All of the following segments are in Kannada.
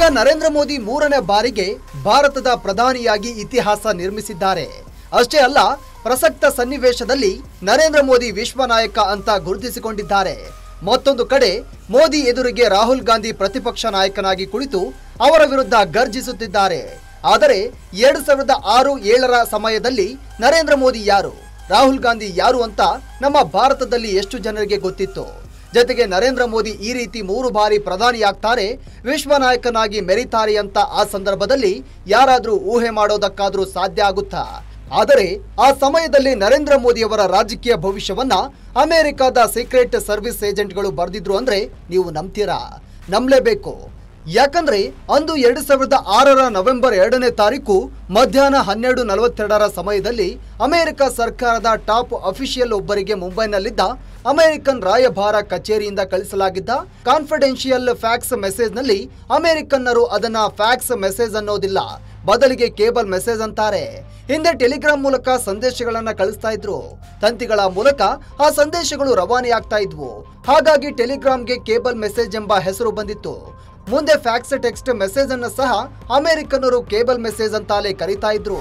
ನರೇಂದ್ರ ಮೋದಿ ಮೂರನೇ ಬಾರಿಗೆ ಭಾರತದ ಪ್ರಧಾನಿಯಾಗಿ ಇತಿಹಾಸ ನಿರ್ಮಿಸಿದ್ದಾರೆ ಅಷ್ಟೇ ಅಲ್ಲ ಪ್ರಸಕ್ತ ಸನ್ನಿವೇಶದಲ್ಲಿ ನರೇಂದ್ರ ಮೋದಿ ವಿಶ್ವ ನಾಯಕ ಅಂತ ಗುರುತಿಸಿಕೊಂಡಿದ್ದಾರೆ ಮತ್ತೊಂದು ಕಡೆ ಮೋದಿ ಎದುರಿಗೆ ರಾಹುಲ್ ಗಾಂಧಿ ಪ್ರತಿಪಕ್ಷ ನಾಯಕನಾಗಿ ಕುಳಿತು ಅವರ ವಿರುದ್ಧ ಗರ್ಜಿಸುತ್ತಿದ್ದಾರೆ ಆದರೆ ಎರಡು ಸಾವಿರದ ಆರು ಏಳರ ಸಮಯದಲ್ಲಿ ನರೇಂದ್ರ ಮೋದಿ ಯಾರು ರಾಹುಲ್ ಗಾಂಧಿ ಯಾರು ಅಂತ ನಮ್ಮ ಭಾರತದಲ್ಲಿ ಎಷ್ಟು ಜನರಿಗೆ ಗೊತ್ತಿತ್ತು ಜೊತೆಗೆ ನರೇಂದ್ರ ಮೋದಿ ಈ ರೀತಿ ಮೂರು ಬಾರಿ ಪ್ರಧಾನಿಯಾಗ್ತಾರೆ ವಿಶ್ವ ನಾಯಕನಾಗಿ ಮೆರಿತಾರೆ ಅಂತ ಆ ಸಂದರ್ಭದಲ್ಲಿ ಯಾರಾದ್ರೂ ಊಹೆ ಮಾಡೋದಕ್ಕಾದ್ರೂ ಸಾಧ್ಯ ಆಗುತ್ತಾ ಆದರೆ ಆ ಸಮಯದಲ್ಲಿ ನರೇಂದ್ರ ಮೋದಿಯವರ ರಾಜಕೀಯ ಭವಿಷ್ಯವನ್ನ ಅಮೆರಿಕದ ಸೀಕ್ರೆಟ್ ಸರ್ವಿಸ್ ಏಜೆಂಟ್ಗಳು ಬರೆದಿದ್ರು ಅಂದ್ರೆ ನೀವು ನಂಬ್ತೀರಾ ನಂಬಲೇಬೇಕು ಯಾಕಂದ್ರೆ ಅಂದು ಎರಡು ಸಾವಿರದ ಆರರ ನವೆಂಬರ್ ಎರಡನೇ ತಾರೀಕು ಮಧ್ಯಾಹ್ನ ಹನ್ನೆರಡು ನಲವತ್ತೆರಡರ ಸಮಯದಲ್ಲಿ ಅಮೆರಿಕ ಸರ್ಕಾರದ ಟಾಪ್ ಅಫಿಷಿಯಲ್ ಒಬ್ಬರಿಗೆ ಮುಂಬೈನಲ್ಲಿದ್ದ ಅಮೆರಿಕನ್ ರಾಯಭಾರ ಕಚೇರಿಯಿಂದ ಕಳಿಸಲಾಗಿದ್ದ ಕಾನ್ಫಿಡೆನ್ಷಿಯಲ್ ಫ್ಯಾಕ್ಸ್ ಮೆಸೇಜ್ನಲ್ಲಿ ಅಮೆರಿಕನ್ನರು ಅದನ್ನ ಫ್ಯಾಕ್ಸ್ ಮೆಸೇಜ್ ಅನ್ನೋದಿಲ್ಲ ಬದಲಿಗೆ ಕೇಬಲ್ ಮೆಸೇಜ್ ಅಂತಾರೆ ಹಿಂದೆ ಟೆಲಿಗ್ರಾಮ್ ಮೂಲಕ ಸಂದೇಶಗಳನ್ನ ಕಳಿಸ್ತಾ ಇದ್ರು ತಂತಿಗಳ ಮೂಲಕ ಆ ಸಂದೇಶಗಳು ರವಾನೆಯಾಗ್ತಾ ಇದ್ವು ಹಾಗಾಗಿ ಟೆಲಿಗ್ರಾಮ್ಗೆ ಕೇಬಲ್ ಮೆಸೇಜ್ ಎಂಬ ಹೆಸರು ಬಂದಿತ್ತು ಮುಂದೆ ಫ್ಯಾಕ್ಸ್ ಟೆಕ್ಸ್ಟ್ ಮೆಸೇಜ್ ಅನ್ನು ಸಹ ಅಮೆರಿಕನ್ನರು ಕೇಬಲ್ ಮೆಸೇಜ್ ಅಂತಾಲೆ ಕರೀತಾ ಇದ್ರು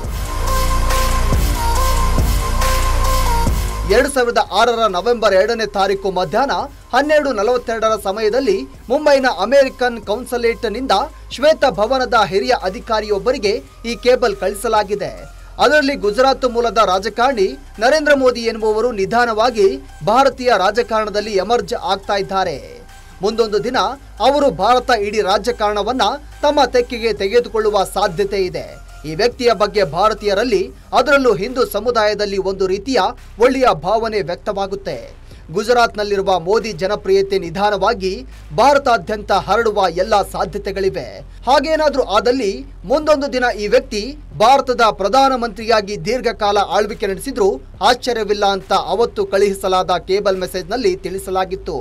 ಎರಡು ಸಾವಿರದ ಆರರ ನವೆಂಬರ್ ಎರಡನೇ ತಾರೀಕು ಮಧ್ಯಾಹ್ನ ಹನ್ನೆರಡು ನಲವತ್ತೆರಡರ ಸಮಯದಲ್ಲಿ ಮುಂಬೈನ ಅಮೆರಿಕನ್ ಕೌನ್ಸಲೇಟ್ನಿಂದ ಶ್ವೇತ ಭವನದ ಹಿರಿಯ ಅಧಿಕಾರಿಯೊಬ್ಬರಿಗೆ ಈ ಕೇಬಲ್ ಕಳಿಸಲಾಗಿದೆ ಅದರಲ್ಲಿ ಗುಜರಾತ್ ಮೂಲದ ರಾಜಕಾರಣಿ ನರೇಂದ್ರ ಮೋದಿ ಎನ್ನುವವರು ನಿಧಾನವಾಗಿ ಭಾರತೀಯ ರಾಜಕಾರಣದಲ್ಲಿ ಎಮರ್ಜ್ ಆಗ್ತಾ ಇದ್ದಾರೆ ಮುಂದೊಂದು ದಿನ ಅವರು ಭಾರತ ಇಡೀ ರಾಜಕಾರಣವನ್ನ ತಮ್ಮ ತೆಕ್ಕೆಗೆ ತೆಗೆದುಕೊಳ್ಳುವ ಸಾಧ್ಯತೆ ಇದೆ ಈ ವ್ಯಕ್ತಿಯ ಬಗ್ಗೆ ಭಾರತೀಯರಲ್ಲಿ ಅದರಲ್ಲೂ ಹಿಂದೂ ಸಮುದಾಯದಲ್ಲಿ ಒಂದು ರೀತಿಯ ಒಳ್ಳೆಯ ಭಾವನೆ ವ್ಯಕ್ತವಾಗುತ್ತೆ ಗುಜರಾತ್ನಲ್ಲಿರುವ ಮೋದಿ ಜನಪ್ರಿಯತೆ ನಿಧಾನವಾಗಿ ಭಾರತಾದ್ಯಂತ ಹರಡುವ ಎಲ್ಲ ಸಾಧ್ಯತೆಗಳಿವೆ ಹಾಗೇನಾದ್ರೂ ಆದಲ್ಲಿ ಮುಂದೊಂದು ದಿನ ಈ ವ್ಯಕ್ತಿ ಭಾರತದ ಪ್ರಧಾನಮಂತ್ರಿಯಾಗಿ ದೀರ್ಘಕಾಲ ಆಳ್ವಿಕೆ ನಡೆಸಿದ್ರು ಆಶ್ಚರ್ಯವಿಲ್ಲ ಅಂತ ಅವತ್ತು ಕಳುಹಿಸಲಾದ ಕೇಬಲ್ ಮೆಸೇಜ್ನಲ್ಲಿ ತಿಳಿಸಲಾಗಿತ್ತು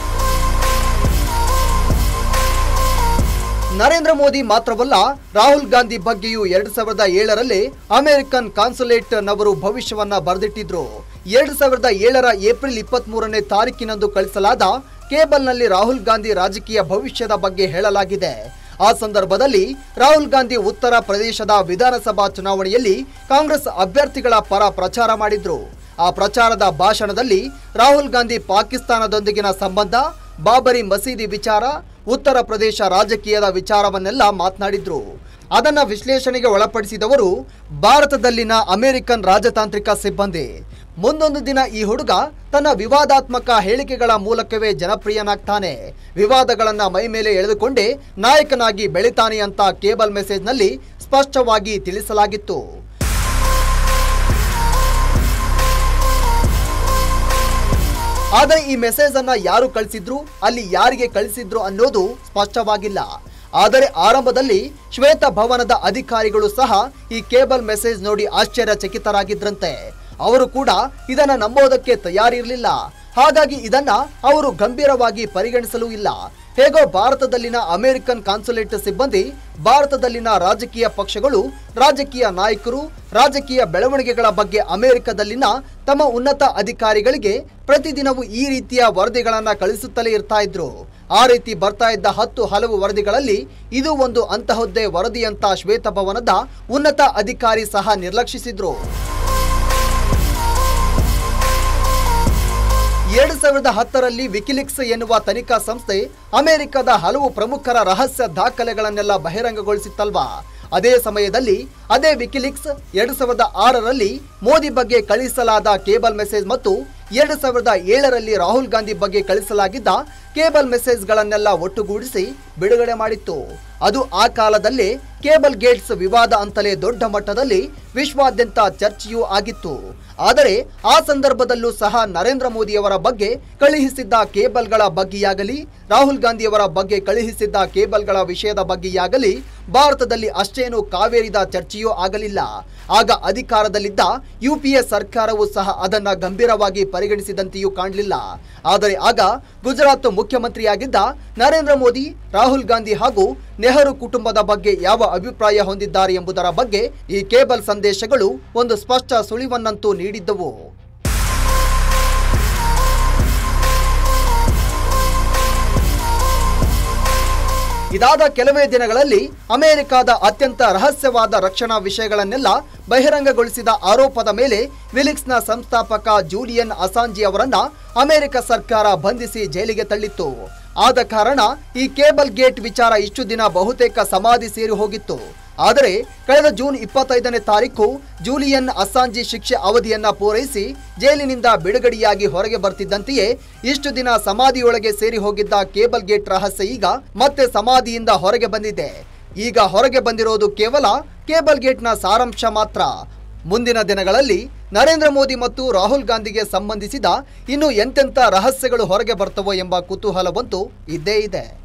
ನರೇಂದ್ರ ಮೋದಿ ಮಾತ್ರವಲ್ಲ ರಾಹುಲ್ ಗಾಂಧಿ ಬಗ್ಗೆಯೂ ಎರಡ್ ಸಾವಿರದ ಏಳರಲ್ಲಿ ಅಮೆರಿಕನ್ ಕಾನ್ಸುಲೇಟ್ ನವರು ಭವಿಷ್ಯವನ್ನ ಬರೆದಿಟ್ಟಿದ್ರು ಎರಡ್ ಸಾವಿರದ ಏಳರ ಏಪ್ರಿಲ್ ಇಪ್ಪತ್ತ್ ಮೂರನೇ ತಾರೀಕಿನಂದು ಕಳಿಸಲಾದ ಕೇಬಲ್ನಲ್ಲಿ ರಾಹುಲ್ ಗಾಂಧಿ ರಾಜಕೀಯ ಭವಿಷ್ಯದ ಬಗ್ಗೆ ಹೇಳಲಾಗಿದೆ ಆ ಸಂದರ್ಭದಲ್ಲಿ ರಾಹುಲ್ ಗಾಂಧಿ ಉತ್ತರ ಪ್ರದೇಶದ ವಿಧಾನಸಭಾ ಚುನಾವಣೆಯಲ್ಲಿ ಕಾಂಗ್ರೆಸ್ ಅಭ್ಯರ್ಥಿಗಳ ಪರ ಪ್ರಚಾರ ಮಾಡಿದ್ರು ಆ ಪ್ರಚಾರದ ಭಾಷಣದಲ್ಲಿ ರಾಹುಲ್ ಗಾಂಧಿ ಪಾಕಿಸ್ತಾನದೊಂದಿಗಿನ ಸಂಬಂಧ ಬಾಬರಿ ಮಸೀದಿ ವಿಚಾರ ಉತ್ತರ ಪ್ರದೇಶ ರಾಜಕೀಯದ ವಿಚಾರವನ್ನೆಲ್ಲ ಮಾತನಾಡಿದ್ರು ಅದನ್ನ ವಿಶ್ಲೇಷಣೆಗೆ ಒಳಪಡಿಸಿದವರು ಭಾರತದಲ್ಲಿನ ಅಮೆರಿಕನ್ ರಾಜತಾಂತ್ರಿಕ ಸಿಬ್ಬಂದಿ ಮುಂದೊಂದು ದಿನ ಈ ಹುಡುಗ ತನ್ನ ವಿವಾದಾತ್ಮಕ ಹೇಳಿಕೆಗಳ ಮೂಲಕವೇ ಜನಪ್ರಿಯನಾಗ್ತಾನೆ ವಿವಾದಗಳನ್ನ ಮೈ ಮೇಲೆ ಎಳೆದುಕೊಂಡೇ ನಾಯಕನಾಗಿ ಬೆಳಿತಾನೆ ಅಂತ ಕೇಬಲ್ ಮೆಸೇಜ್ನಲ್ಲಿ ಸ್ಪಷ್ಟವಾಗಿ ತಿಳಿಸಲಾಗಿತ್ತು ಆದರೆ ಈ ಮೆಸೇಜ್ ಅನ್ನ ಯಾರು ಕಳಿಸಿದ್ರು ಅಲ್ಲಿ ಯಾರಿಗೆ ಕಳಿಸಿದ್ರು ಅನ್ನೋದು ಸ್ಪಷ್ಟವಾಗಿಲ್ಲ ಆದರೆ ಆರಂಭದಲ್ಲಿ ಶ್ವೇತ ಭವನದ ಅಧಿಕಾರಿಗಳು ಸಹ ಈ ಕೇಬಲ್ ಮೆಸೇಜ್ ನೋಡಿ ಆಶ್ಚರ್ಯಚಕಿತರಾಗಿದ್ರಂತೆ ಅವರು ಕೂಡ ಇದನ್ನ ನಂಬೋದಕ್ಕೆ ತಯಾರಿರಲಿಲ್ಲ ಹಾಗಾಗಿ ಇದನ್ನ ಅವರು ಗಂಭೀರವಾಗಿ ಪರಿಗಣಿಸಲೂ ಇಲ್ಲ ಹೇಗೋ ಭಾರತದಲ್ಲಿನ ಅಮೆರಿಕನ್ ಕಾನ್ಸುಲೇಟ್ ಸಿಬ್ಬಂದಿ ಭಾರತದಲ್ಲಿನ ರಾಜಕೀಯ ಪಕ್ಷಗಳು ರಾಜಕೀಯ ನಾಯಕರು ರಾಜಕೀಯ ಬೆಳವಣಿಗೆಗಳ ಬಗ್ಗೆ ಅಮೆರಿಕದಲ್ಲಿನ ತಮ್ಮ ಉನ್ನತ ಅಧಿಕಾರಿಗಳಿಗೆ ಪ್ರತಿದಿನವೂ ಈ ರೀತಿಯ ವರದಿಗಳನ್ನ ಕಳಿಸುತ್ತಲೇ ಇರ್ತಾ ಇದ್ರು ಆ ರೀತಿ ಬರ್ತಾ ಇದ್ದ ಹತ್ತು ಹಲವು ವರದಿಗಳಲ್ಲಿ ಇದು ಒಂದು ಅಂತಹದ್ದೇ ವರದಿ ಅಂತ ಶ್ವೇತಭವನದ ಉನ್ನತ ಅಧಿಕಾರಿ ಸಹ ನಿರ್ಲಕ್ಷಿಸಿದ್ರು ಎರಡು ಸಾವಿರದ ಹತ್ತರಲ್ಲಿ ವಿಕಿಲಿಕ್ಸ್ ಎನ್ನುವ ತನಿಖಾ ಸಂಸ್ಥೆ ಅಮೆರಿಕದ ಹಲವು ಪ್ರಮುಖರ ರಹಸ್ಯ ದಾಖಲೆಗಳನ್ನೆಲ್ಲ ಬಹಿರಂಗಗೊಳಿಸಿತ್ತಲ್ವಾ ಅದೇ ಸಮಯದಲ್ಲಿ ಅದೇ ವಿಕಿಲಿಕ್ಸ್ ಎರಡು ಸಾವಿರದ ಆರರಲ್ಲಿ ಮೋದಿ ಬಗ್ಗೆ ಕಳಿಸಲಾದ ಕೇಬಲ್ ಮೆಸೇಜ್ ಮತ್ತು ಎರಡು ಸಾವಿರದ ಏಳರಲ್ಲಿ ರಾಹುಲ್ ಗಾಂಧಿ ಬಗ್ಗೆ ಕಳಿಸಲಾಗಿದ್ದ ಕೇಬಲ್ ಮೆಸೇಜ್ಗಳನ್ನೆಲ್ಲ ಒಟ್ಟುಗೂಡಿಸಿ ಬಿಡುಗಡೆ ಮಾಡಿತ್ತು ಅದು ಆ ಕಾಲದಲ್ಲೇ ಕೇಬಲ್ ಗೇಟ್ಸ್ ವಿವಾದ ಅಂತಲೇ ದೊಡ್ಡ ಮಟ್ಟದಲ್ಲಿ ವಿಶ್ವಾದ್ಯಂತ ಚರ್ಚೆಯೂ ಆಗಿತ್ತು ಆದರೆ ಆ ಸಂದರ್ಭದಲ್ಲೂ ಸಹ ನರೇಂದ್ರ ಮೋದಿಯವರ ಬಗ್ಗೆ ಕಳುಹಿಸಿದ್ದ ಕೇಬಲ್ಗಳ ಬಗ್ಗೆಯಾಗಲಿ ರಾಹುಲ್ ಗಾಂಧಿಯವರ ಬಗ್ಗೆ ಕಳುಹಿಸಿದ್ದ ಕೇಬಲ್ಗಳ ವಿಷಯದ ಬಗ್ಗೆಯಾಗಲಿ ಭಾರತದಲ್ಲಿ ಅಷ್ಟೇನು ಕಾವೇರಿದ ಚರ್ಚೆಯೂ ಆಗಲಿಲ್ಲ ಆಗ ಅಧಿಕಾರದಲ್ಲಿದ್ದ ಯುಪಿಎ ಸರ್ಕಾರವು ಸಹ ಅದನ್ನ ಗಂಭೀರವಾಗಿ ಪರಿಗಣಿಸಿದಂತೆಯೂ ಕಾಣಲಿಲ್ಲ ಆದರೆ ಆಗ ಗುಜರಾತ್ ಮುಖ್ಯಮಂತ್ರಿಯಾಗಿದ್ದ ನರೇಂದ್ರ ಮೋದಿ ರಾಹುಲ್ ಗಾಂಧಿ ಹಾಗೂ ನೆಹರು ಕುಟುಂಬದ ಬಗ್ಗೆ ಯಾವ ಅಭಿಪ್ರಾಯ ಹೊಂದಿದ್ದಾರೆ ಎಂಬುದರ ಬಗ್ಗೆ ಈ ಕೇಬಲ್ ಸಂದೇಶಗಳು ಒಂದು ಸ್ಪಷ್ಟ ಸುಳಿವನ್ನಂತೂ ನೀಡಿದ್ದವು ಇದಾದ ಕೆಲವೇ ದಿನಗಳಲ್ಲಿ ಅಮೆರಿಕದ ಅತ್ಯಂತ ರಹಸ್ಯವಾದ ರಕ್ಷಣಾ ವಿಷಯಗಳನ್ನೆಲ್ಲ ಬಹಿರಂಗಗೊಳಿಸಿದ ಆರೋಪದ ಮೇಲೆ ವಿಲಿಕ್ಸ್ನ ಸಂಸ್ಥಾಪಕ ಜೂಲಿಯನ್ ಅಸಾಂಜಿ ಅವರನ್ನ ಅಮೆರಿಕ ಸರ್ಕಾರ ಬಂಧಿಸಿ ಜೈಲಿಗೆ ತಳ್ಳಿತ್ತು ಆದ ಕಾರಣ ಈ ಕೇಬಲ್ ಗೇಟ್ ವಿಚಾರ ಇಷ್ಟು ದಿನ ಬಹುತೇಕ ಸಮಾಧಿ ಸೇರಿ ಹೋಗಿತ್ತು ಆದರೆ ಕಳೆದ ಜೂನ್ ಇಪ್ಪತ್ತೈದನೇ ತಾರೀಕು ಜೂಲಿಯನ್ ಅಸ್ಸಾಂಜಿ ಶಿಕ್ಷೆ ಅವಧಿಯನ್ನ ಪೂರೈಸಿ ಜೈಲಿನಿಂದ ಬಿಡುಗಡೆಯಾಗಿ ಹೊರಗೆ ಬರ್ತಿದ್ದಂತೆಯೇ ಇಷ್ಟು ದಿನ ಸಮಾಧಿಯೊಳಗೆ ಸೇರಿ ಹೋಗಿದ್ದ ಕೇಬಲ್ ಗೇಟ್ ರಹಸ್ಯ ಈಗ ಮತ್ತೆ ಸಮಾಧಿಯಿಂದ ಹೊರಗೆ ಬಂದಿದೆ ಈಗ ಹೊರಗೆ ಬಂದಿರೋದು ಕೇವಲ ಕೇಬಲ್ ಗೇಟ್ನ ಸಾರಾಂಶ ಮಾತ್ರ ಮುಂದಿನ ದಿನಗಳಲ್ಲಿ ನರೇಂದ್ರ ಮೋದಿ ಮತ್ತು ರಾಹುಲ್ ಗಾಂಧಿಗೆ ಸಂಬಂಧಿಸಿದ ಇನ್ನು ಎಂತೆಂಥ ರಹಸ್ಯಗಳು ಹೊರಗೆ ಬರ್ತವೋ ಎಂಬ ಕುತೂಹಲವಂತೂ ಇದ್ದೇ ಇದೆ